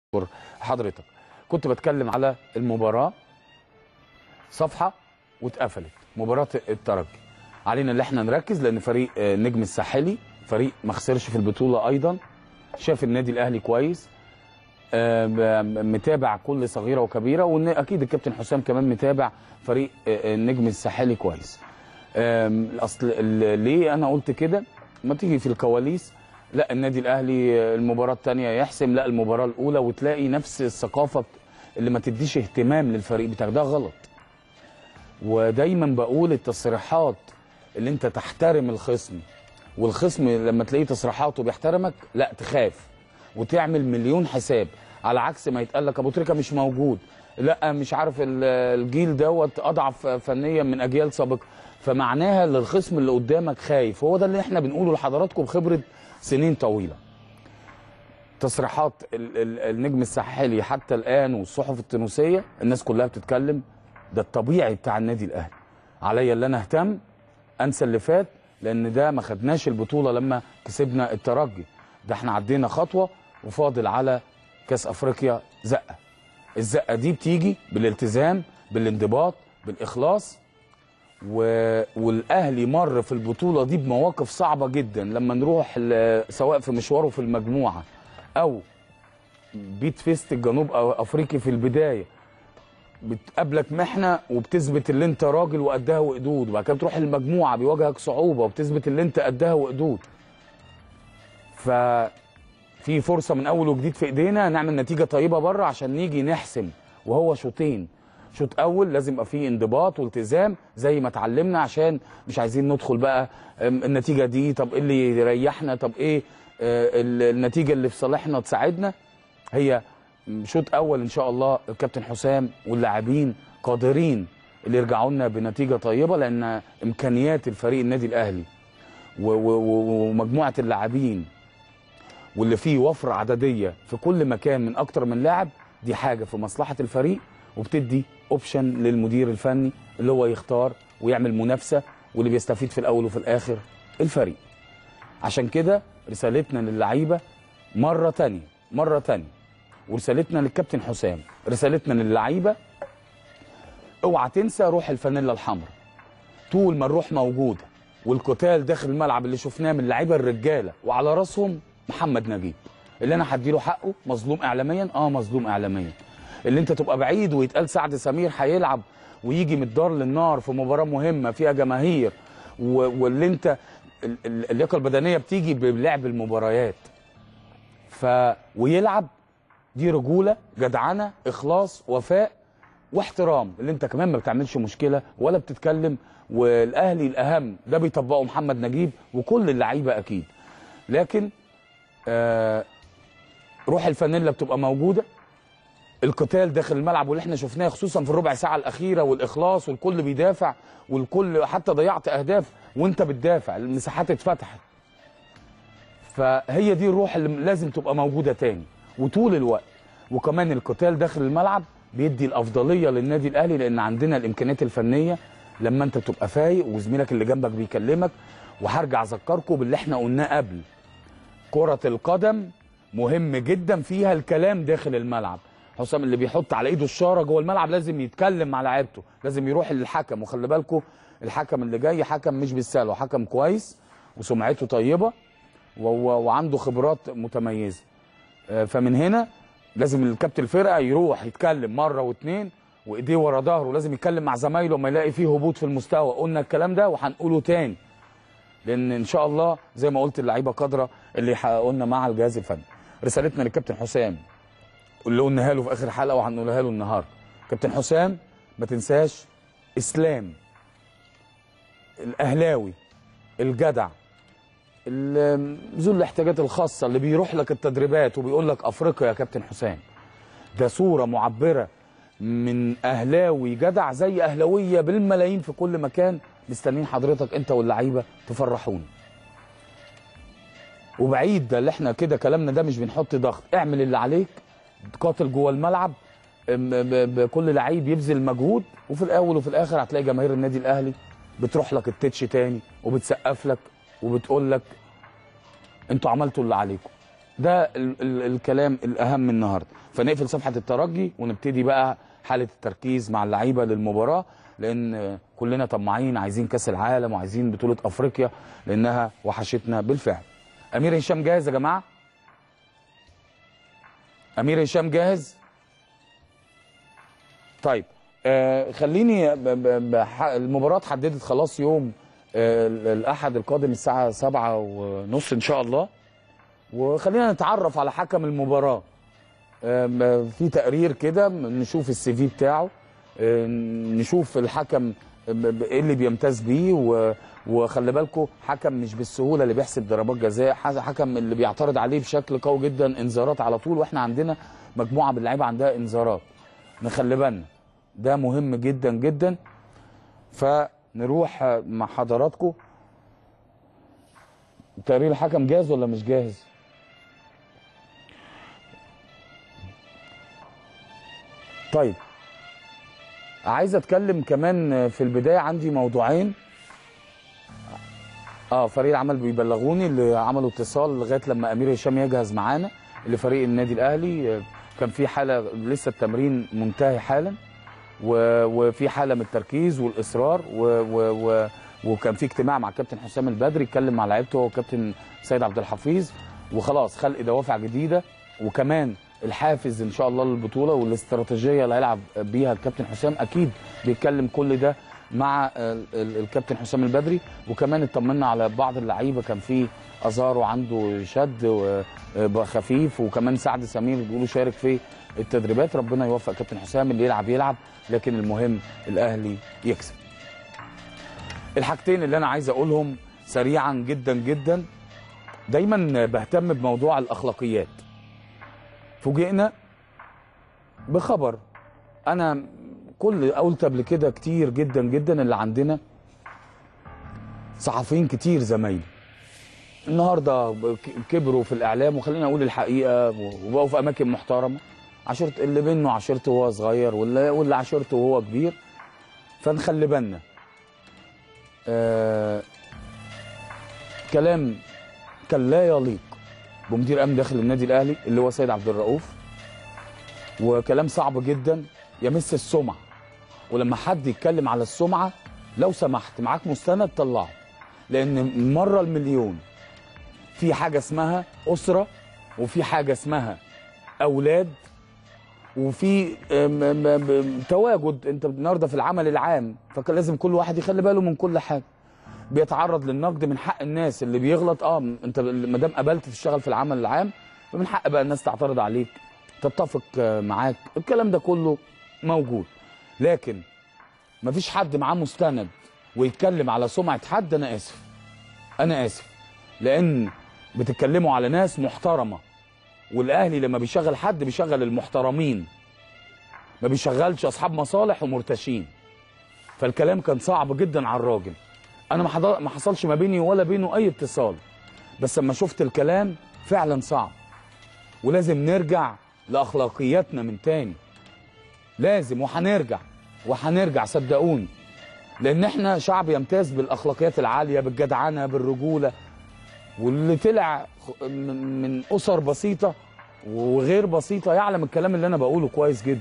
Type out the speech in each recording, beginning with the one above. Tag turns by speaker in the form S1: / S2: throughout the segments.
S1: بشكر حضرتك كنت بتكلم على المباراه صفحه واتقفلت مباراه الترجي علينا اللي احنا نركز لان فريق آه، النجم الساحلي فريق ما خسرش في البطوله ايضا شاف النادي الاهلي كويس آه، ب- متابع كل صغيره وكبيره واكيد الكابتن حسام كمان متابع فريق آه، النجم الساحلي كويس آم، اصل ال- ليه انا قلت كده ما تيجي في الكواليس لا النادي الاهلي آه، المباراه الثانيه يحسم لا المباراه الاولى وتلاقي نفس الثقافه بت- اللي ما تديش اهتمام للفريق بتاعك ده غلط ودايما بقول التصريحات اللي انت تحترم الخصم والخصم لما تلاقيه تصريحاته بيحترمك لا تخاف وتعمل مليون حساب على عكس ما يتقال لك ابو تريكه مش موجود لا مش عارف ال- الجيل دوت اضعف فنيا من اجيال سابقه فمعناها ان الخصم اللي قدامك خايف هو ده اللي احنا بنقوله لحضراتكم بخبره سنين طويله تصريحات ال- ال- النجم الساحلي حتى الان والصحف التونسيه الناس كلها بتتكلم ده الطبيعي بتاع النادي الاهلي عليا اللي انا اهتم انسى اللي فات لان ده ما خدناش البطوله لما كسبنا الترجي ده احنا عدينا خطوه وفاضل على كاس افريقيا زقه الزقه دي بتيجي بالالتزام بالانضباط بالاخلاص و... والاهلي مر في البطوله دي بمواقف صعبه جدا لما نروح ل... سواء في مشواره في المجموعه او بيت فيست الجنوب أو افريقي في البدايه بتقابلك محنه وبتثبت اللي انت راجل وقدها وقدود وبعد كده بتروح المجموعه بيواجهك صعوبه وبتثبت اللي انت قدها وقدود ففي فرصه من اول وجديد في ايدينا نعمل نتيجه طيبه بره عشان نيجي نحسم وهو شوطين شوط اول لازم يبقى فيه انضباط والتزام زي ما اتعلمنا عشان مش عايزين ندخل بقى أم، النتيجه دي طب ايه اللي يريحنا طب ايه آه، ال- النتيجه اللي في صالحنا تساعدنا هي شوط اول ان شاء الله الكابتن حسام واللاعبين قادرين اللي يرجعوا لنا بنتيجه طيبه لان امكانيات الفريق النادي الاهلي و- و- و- ومجموعه اللاعبين واللي فيه وفره عدديه في كل مكان من اكتر من لاعب دي حاجه في مصلحه الفريق وبتدي اوبشن للمدير الفني اللي هو يختار ويعمل منافسه واللي بيستفيد في الاول وفي الاخر الفريق عشان كده رسالتنا للعيبه مره تانية مره تانية ورسالتنا للكابتن حسام رسالتنا للعيبه اوعى تنسى روح الفانيلا الحمراء طول ما الروح موجوده والقتال داخل الملعب اللي شفناه من اللعيبه الرجاله وعلى راسهم محمد نجيب اللي انا هديله حقه مظلوم اعلاميا اه مظلوم اعلاميا اللي انت تبقى بعيد ويتقال سعد سمير هيلعب ويجي من الدار للنار في مباراه مهمه فيها جماهير و- واللي انت ال- ال- اللياقه البدنيه بتيجي بلعب المباريات ف ويلعب دي رجوله جدعنه اخلاص وفاء واحترام اللي انت كمان ما بتعملش مشكله ولا بتتكلم والاهلي الاهم ده بيطبقه محمد نجيب وكل اللعيبه اكيد لكن آه روح الفانيلا بتبقى موجوده القتال داخل الملعب واللي احنا شفناه خصوصا في الربع ساعه الاخيره والاخلاص والكل بيدافع والكل حتى ضيعت اهداف وانت بتدافع المساحات اتفتحت فهي دي الروح اللي لازم تبقى موجوده تاني وطول الوقت وكمان القتال داخل الملعب بيدي الافضليه للنادي الاهلي لان عندنا الامكانيات الفنيه لما انت بتبقى فايق وزميلك اللي جنبك بيكلمك وهرجع اذكركم باللي احنا قلناه قبل كرة القدم مهم جدا فيها الكلام داخل الملعب حسام اللي بيحط على ايده الشاره جوه الملعب لازم يتكلم مع لعيبته لازم يروح للحكم وخلي بالكم الحكم اللي جاي حكم مش بالسهل وحكم كويس وسمعته طيبه و- و- وعنده خبرات متميزه آه، فمن هنا لازم الكابتن الفرقه يروح يتكلم مره واثنين وايديه ورا ظهره لازم يتكلم مع زمايله لما يلاقي فيه هبوط في المستوى قلنا الكلام ده وهنقوله تاني لان ان شاء الله زي ما قلت اللعيبه قادره اللي يحققوا لنا مع الجهاز الفني رسالتنا للكابتن حسام واللي قلناها له في اخر حلقه وهنقولها له النهارده كابتن حسام ما تنساش اسلام الاهلاوي الجدع ال- ذو الاحتياجات الخاصه اللي بيروح لك التدريبات وبيقول لك افريقيا يا كابتن حسام ده صوره معبره من اهلاوي جدع زي اهلاويه بالملايين في كل مكان مستنيين حضرتك انت واللعيبه تفرحوني وبعيد ده اللي احنا كده كلامنا ده مش بنحط ضغط اعمل اللي عليك قاتل جوه الملعب ام- ب- بكل لعيب يبذل مجهود وفي الاول وفي الاخر هتلاقي جماهير النادي الاهلي بتروح لك التتش تاني وبتسقف لك وبتقول لك انتوا عملتوا اللي عليكم ده ال ال الكلام الاهم النهارده فنقفل صفحه الترجي ونبتدي بقى حاله التركيز مع اللعيبه للمباراه لان كلنا طماعين عايزين كاس العالم وعايزين بطوله افريقيا لانها وحشتنا بالفعل امير هشام جاهز يا جماعه امير هشام جاهز طيب آه خليني ب ب ب المباراه اتحددت خلاص يوم آه الاحد القادم الساعه سبعة ونص ان شاء الله وخلينا نتعرف على حكم المباراه آه في تقرير كده نشوف السي في بتاعه آه نشوف الحكم ايه اللي بيمتاز بيه و وخلي بالكم حكم مش بالسهوله اللي بيحسب ضربات جزاء حكم اللي بيعترض عليه بشكل قوي جدا انذارات على طول واحنا عندنا مجموعه من اللعيبه عندها انذارات نخلي بالنا ده مهم جدا جدا فنروح مع حضراتكم تقرير الحكم جاهز ولا مش جاهز طيب عايز اتكلم كمان في البدايه عندي موضوعين اه فريق العمل بيبلغوني اللي عملوا اتصال لغايه لما امير هشام يجهز معانا لفريق النادي الاهلي كان في حاله لسه التمرين منتهي حالا وفي حاله من التركيز والاصرار و و و وكان في اجتماع مع كابتن حسام البدري اتكلم مع لعيبته هو وكابتن سيد عبد الحفيظ وخلاص خلق دوافع جديده وكمان الحافز ان شاء الله للبطوله والاستراتيجيه اللي هيلعب بيها الكابتن حسام اكيد بيتكلم كل ده مع الكابتن حسام البدري وكمان اطمنا على بعض اللعيبه كان في ازارو عنده شد خفيف وكمان سعد سمير بيقولوا شارك في التدريبات ربنا يوفق كابتن حسام اللي يلعب يلعب لكن المهم الاهلي يكسب الحاجتين اللي انا عايز اقولهم سريعا جدا جدا دايما بهتم بموضوع الاخلاقيات فوجئنا بخبر انا كل قلت قبل كده كتير جدا جدا اللي عندنا صحفيين كتير زمايلي النهارده كبروا في الاعلام وخلينا اقول الحقيقه وبقوا في اماكن محترمه عشرت اللي بينه عشرته وهو صغير واللي واللي عشرته وهو كبير فنخلي بالنا آه كلام كان لا يليق بمدير امن داخل النادي الاهلي اللي هو سيد عبد الرؤوف وكلام صعب جدا يمس السمعه ولما حد يتكلم على السمعه لو سمحت معاك مستند طلعه لان مره المليون في حاجه اسمها اسره وفي حاجه اسمها اولاد وفي تواجد انت النهارده في العمل العام فكان لازم كل واحد يخلي باله من كل حاجه بيتعرض للنقد من حق الناس اللي بيغلط اه انت ما دام قبلت تشتغل في العمل العام فمن حق بقى الناس تعترض عليك تتفق معاك الكلام ده كله موجود لكن مفيش حد معاه مستند ويتكلم على سمعه حد انا اسف انا اسف لان بتتكلموا على ناس محترمه والاهلي لما بيشغل حد بيشغل المحترمين ما بيشغلش اصحاب مصالح ومرتشين فالكلام كان صعب جدا على الراجل انا ما حضر... ما حصلش ما بيني ولا بينه اي اتصال بس لما شفت الكلام فعلا صعب ولازم نرجع لاخلاقياتنا من تاني لازم وهنرجع وهنرجع صدقوني لان احنا شعب يمتاز بالاخلاقيات العاليه بالجدعنه بالرجوله واللي طلع من اسر بسيطه وغير بسيطه يعلم الكلام اللي انا بقوله كويس جدا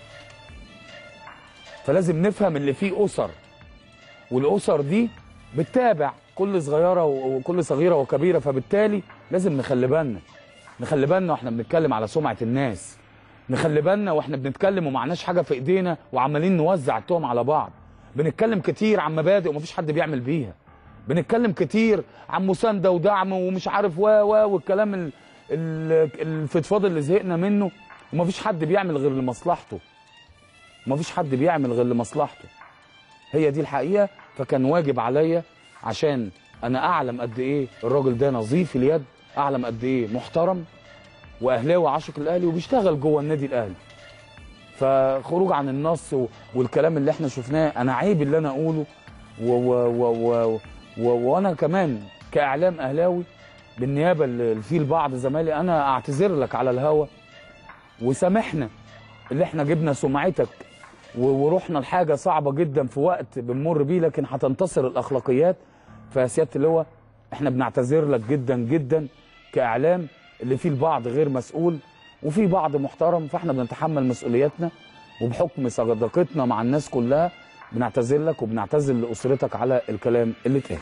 S1: فلازم نفهم اللي فيه اسر والاسر دي بتتابع كل صغيره وكل صغيره وكبيره فبالتالي لازم نخلي بالنا نخلي بالنا واحنا بنتكلم على سمعه الناس نخلي بالنا واحنا بنتكلم ومعناش حاجه في ايدينا وعمالين نوزع التهم على بعض بنتكلم كتير عن مبادئ ومفيش حد بيعمل بيها بنتكلم كتير عن مسانده ودعم ومش عارف و و والكلام ال- ال- الفضفاض اللي زهقنا منه ومفيش حد بيعمل غير لمصلحته مفيش حد بيعمل غير لمصلحته هي دي الحقيقه فكان واجب عليا عشان انا اعلم قد ايه الراجل ده نظيف اليد اعلم قد ايه محترم واهلاوي عاشق الاهلي وبيشتغل جوه النادي الاهلي فخروج عن النص و- والكلام اللي احنا شفناه انا عيب اللي انا اقوله و و و و و وانا كمان كاعلام اهلاوي بالنيابه اللي في البعض زمايلي انا اعتذر لك على الهوا وسامحنا اللي احنا جبنا سمعتك و- ورحنا لحاجه صعبه جدا في وقت بنمر بيه لكن هتنتصر الاخلاقيات فيا سياده اللواء احنا بنعتذر لك جدا جدا كاعلام اللي فيه البعض غير مسؤول وفي بعض محترم فاحنا بنتحمل مسؤولياتنا وبحكم صداقتنا مع الناس كلها بنعتذر لك وبنعتذر لاسرتك على الكلام اللي اتقال.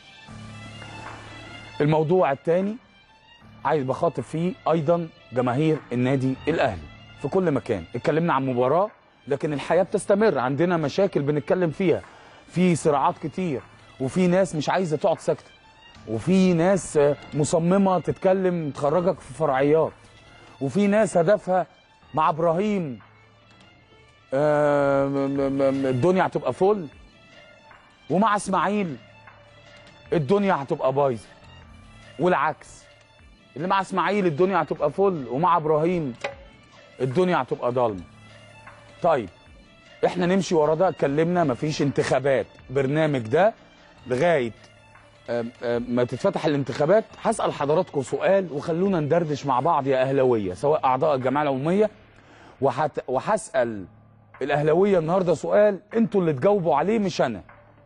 S1: الموضوع الثاني عايز بخاطب فيه ايضا جماهير النادي الاهلي في كل مكان اتكلمنا عن مباراه لكن الحياه بتستمر عندنا مشاكل بنتكلم فيها في صراعات كتير وفي ناس مش عايزه تقعد ساكته وفي ناس آه، مصممه تتكلم تخرجك في فرعيات وفي ناس هدفها مع ابراهيم آه، م- م- م- الدنيا هتبقى فل ومع اسماعيل الدنيا هتبقى بايظه والعكس اللي مع اسماعيل الدنيا هتبقى فل ومع ابراهيم الدنيا هتبقى ضلمه طيب احنا نمشي ورا ده اتكلمنا مفيش انتخابات برنامج ده لغايه آم، آم، ما تتفتح الانتخابات هسال حضراتكم سؤال وخلونا ندردش مع بعض يا اهلاويه سواء اعضاء الجمعيه العموميه وحت... وهسال الاهلاويه النهارده سؤال انتوا اللي تجاوبوا عليه مش انا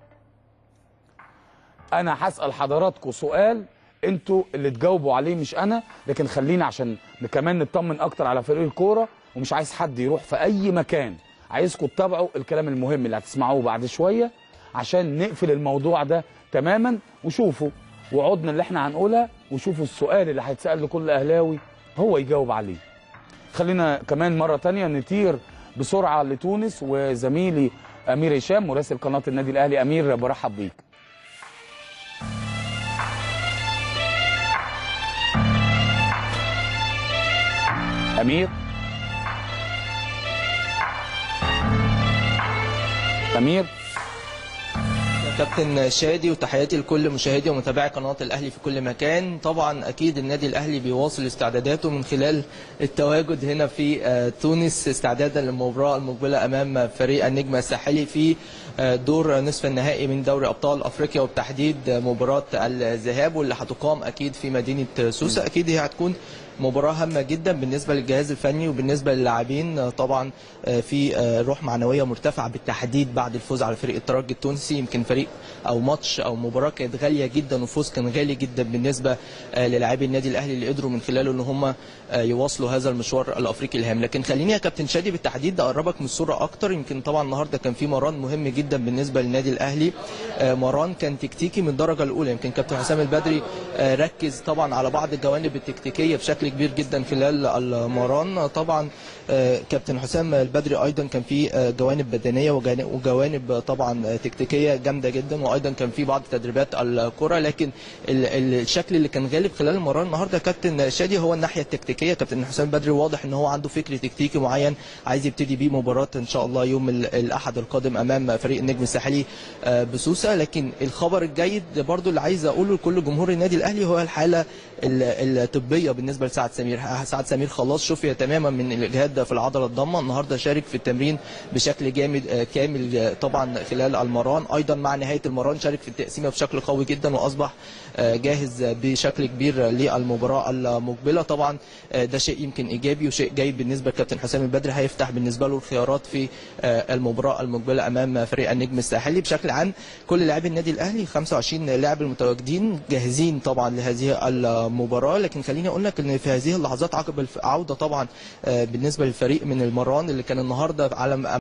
S1: انا هسال حضراتكم سؤال انتوا اللي تجاوبوا عليه مش انا لكن خلينا عشان كمان نطمن اكتر على فريق الكوره ومش عايز حد يروح في اي مكان عايزكم تتابعوا الكلام المهم اللي هتسمعوه بعد شويه عشان نقفل الموضوع ده تماما وشوفوا وعودنا اللي احنا هنقولها وشوفوا السؤال اللي هيتسال لكل اهلاوي هو يجاوب عليه خلينا كمان مرة تانية نطير بسرعة لتونس وزميلي أمير هشام مراسل قناة النادي الأهلي أمير برحب بيك أمير أمير
S2: كابتن شادي وتحياتي لكل مشاهدي ومتابعي قناه الاهلي في كل مكان طبعا اكيد النادي الاهلي بيواصل استعداداته من خلال التواجد هنا في آه، تونس استعدادا للمباراه المقبله امام فريق النجم الساحلي في آه، دور نصف النهائي من دوري ابطال افريقيا وبتحديد مباراه الذهاب واللي هتقام اكيد في مدينه سوسه اكيد هي هتكون مباراة هامة جدا بالنسبة للجهاز الفني وبالنسبة للاعبين طبعا في روح معنوية مرتفعة بالتحديد بعد الفوز على فريق الترجي التونسي يمكن فريق او ماتش او مباراة كانت غالية جدا وفوز كان غالي جدا بالنسبة للاعبي النادي الاهلي اللي قدروا من خلاله ان هم يواصلوا هذا المشوار الافريقي الهام لكن خليني يا كابتن شادي بالتحديد اقربك من الصورة اكتر يمكن طبعا النهارده كان في مران مهم جدا بالنسبة للنادي الاهلي مران كان تكتيكي من الدرجة الاولى يمكن كابتن حسام البدري ركز طبعا على بعض الجوانب التكتيكية بشكل كبير جدا خلال المران طبعا كابتن حسام البدري ايضا كان في جوانب بدنيه وجوانب طبعا تكتيكيه جامده جدا وايضا كان في بعض تدريبات الكره لكن الشكل اللي كان غالب خلال المران النهارده كابتن شادي هو الناحيه التكتيكيه كابتن حسام البدري واضح ان هو عنده فكر تكتيكي معين عايز يبتدي بيه مباراه ان شاء الله يوم الاحد القادم امام فريق النجم الساحلي بسوسه لكن الخبر الجيد برضو اللي عايز اقوله لكل جمهور النادي الاهلي هو الحاله الطبيه بالنسبه لسعد سمير سعد سمير خلاص شفي تماما من الاجهاد في العضله الضمه النهارده شارك في التمرين بشكل جامد كامل طبعا خلال المران ايضا مع نهايه المران شارك في التقسيمه بشكل قوي جدا واصبح جاهز بشكل كبير للمباراه المقبله طبعا ده شيء يمكن ايجابي وشيء جيد بالنسبه لكابتن حسام البدري هيفتح بالنسبه له الخيارات في المباراه المقبله امام فريق النجم الساحلي بشكل عام كل لاعبي النادي الاهلي 25 لاعب المتواجدين جاهزين طبعا لهذه المباراه لكن خليني اقول لك ان في هذه اللحظات عقب العوده طبعا بالنسبه للفريق من المران اللي كان النهارده على